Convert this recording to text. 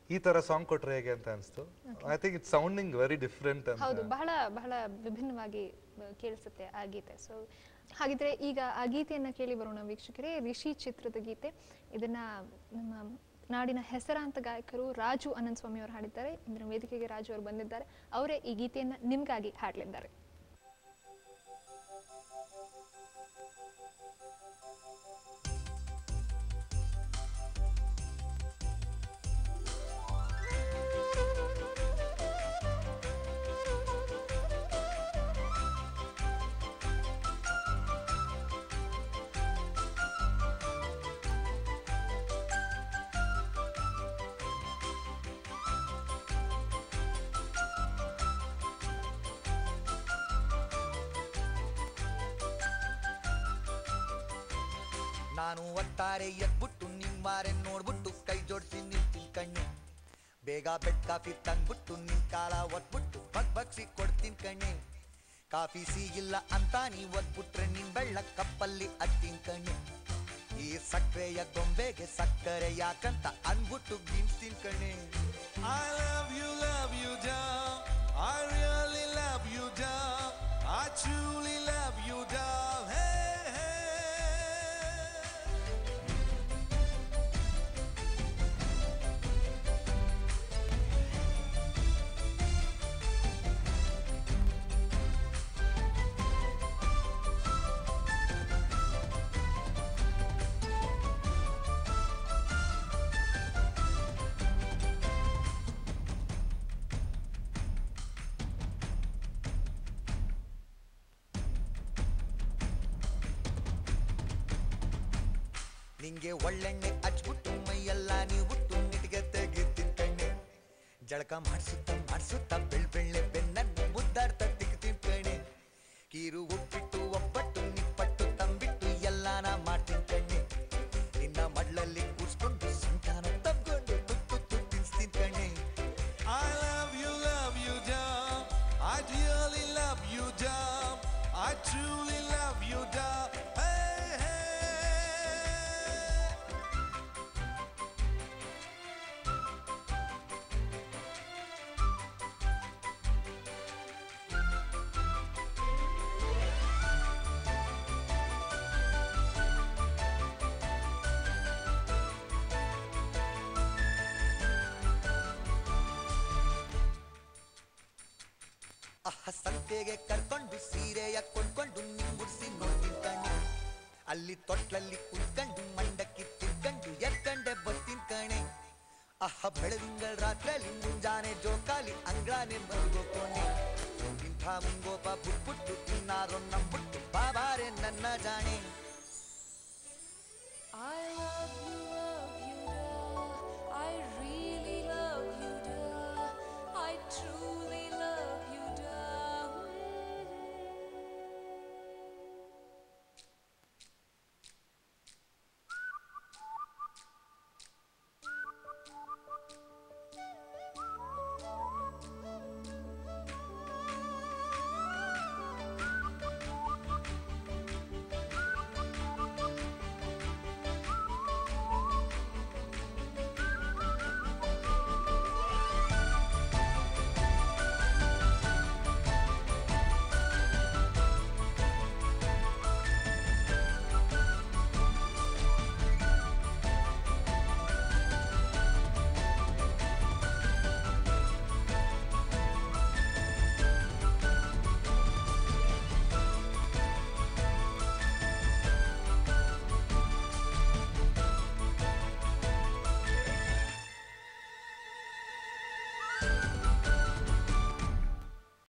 ಈ ತರ ಸಾಂಗ್ ಕೊಟ್ರೆ ಹೇಗೆ ಅಂತ ಅನಿಸ್ತು I think it's sounding very different ಹೌದು ಅಂತ ಬಹಳ ಬಹಳ ವಿಭಿನ್ನವಾಗಿ ಆ, ಕೇಳಿಸುತ್ತೆ ಆ ಗೀತೆ ಸೊ ಹಾಗಿದ್ರೆ ಈಗ ಆ ಗೀತೆಯನ್ನ ಕೇಳಿ ಬರೋಣ ವೀಕ್ಷಕರೇ ರಿಷಿ ಚಿತ್ರದ ಗೀತೆ ಇದನ್ನ ನಮ್ಮ ನಾಡಿನ ಹೆಸರಾಂತ ಗಾಯಕರು ರಾಜು ಅನಂತ್ ಸ್ವಾಮಿ ಅವರು ಹಾಡಿದ್ದಾರೆ ಇಂದಿನ ವೇದಿಕೆಗೆ ರಾಜು ಅವರು ಬಂದಿದ್ದಾರೆ ಅವರೇ ಈ ಗೀತೆಯನ್ನ ನಿಮ್ಗಾಗಿ ಹಾಡಲಿದ್ದಾರೆ ನಾನು ಒಟ್ಟಾರೆ ಎದ್ಬಿಟ್ಟು ನಿಮ್ಮಾರೆ ನೋಡ್ಬಿಟ್ಟು ಕೈ ಜೋಡಿಸಿ ನಿಂತಿನ್ ಕಣ್ಣೆ ಬೇಗ ಬೆಡ್ ಕಾಫಿ ತಂದ್ಬಿಟ್ಟು ನಿನ್ ಕಾಲ ಒತ್ಬಿಟ್ಟು ಬಗ್ ಬಗ್ಸಿ ಕೊಡ್ತೀನಿ ಕಣ್ಣೆ ಕಾಫಿ ಸಿಗಿಲ್ಲ ಅಂತ ನೀ ಒದ್ಬಿಟ್ರೆ ನಿನ್ ಬೆಳ್ಳ ಕಪ್ಪಲ್ಲಿ ಅಟ್ಟಿನ್ ಕಣ್ಣೆ ಈ ಸಕ್ಕರೆಯ ಗೊಂಬೆಗೆ ಸಕ್ಕರೆ ಯಾಕಂತ ಅನ್ಬಿಟ್ಟು ಗಿಣ್ಸ್ತೀನಿ ಕಣ್ಣೆ I love you, love you, doll. I really love you, doll. I truly love you, doll. Hey, hey. ನಿಂಗೆ ಒಳ್ಳೆಣ್ಣೆ ಹಚ್ಬಿಟ್ಟು ಮೈಯೆಲ್ಲ ನೀವು ಬಿಟ್ಟು ನಿಟ್ಗೆ ತೆಗಿತೀನಿ ಕಣ್ಣೆ ಜಳಕ ಮಾಡಿಸುತ್ತ ಮಾಡಿಸುತ್ತ ಬೆಳ್ ಬೆಳ್ಳೆ ಬೆನ್ನನ್ನು ಮುದ್ದಾಡ್ತ ತೆಗಿತೀನಿ ಕಣ್ಣೆ ಕೀರು ಉಪ್ಪಿಟ್ಟು ಒಬ್ಬಟ್ಟು ನಿಪ್ಪಟ್ಟು ತಂಬಿಟ್ಟು ಎಲ್ಲಾನ ಮಾಡ್ತೀನಿ ಕಣ್ಣೆ ನಿನ್ನ ಮಡ್ಲಲ್ಲಿ ಕೂರ್ಸ್ಕೊಂಡು ಸಂತಾನ ತಬ್ಕೊಂಡು ತುತ್ತು ತುತ್ತು ತಿನ್ಸ್ತೀನಿ ಕಣ್ಣೆ I love you, love you, doll. I really love you, doll. I truly love you, doll. Hey, hey. ಅಹ ಸಂತೆಗೆ ಕರ್ಕೊಂಡು ಸೀರೆಯ ಕೊಂಡ್ಕೊಂಡು ನಿಂಗುಡ್ಸಿ ನೋಡ್ತೀನಿ ಕಣೆ ಅಲ್ಲಿ ತೊಟ್ಲಲ್ಲಿ ಕುತ್ಕೊಂಡು ಮಂಡಕ್ಕಿ ತಿನ್ಕೊಂಡು ಎತ್ಕಂಡೆ ಬರ್ತೀನಿ ಕಣೆ ಅಹ ಬೆಳದಿಂಗಳ ರಾತ್ರಿಯಲ್ಲಿ ಮುಂಜಾನೆ ಜೋಕಾಲಿ ಅಂಗ್ಳಾನೆ ಬಂದು ಕೋಣೆ ಇಂಥ ಮುಂಗೋಪ ಬಿಟ್ಬಿಟ್ಟು ಇನ್ನಾರೋ ನಂಬಿಟ್ಟು ಬಾಬಾರೆ ನನ್ನ ಜಾಣೆ I love you,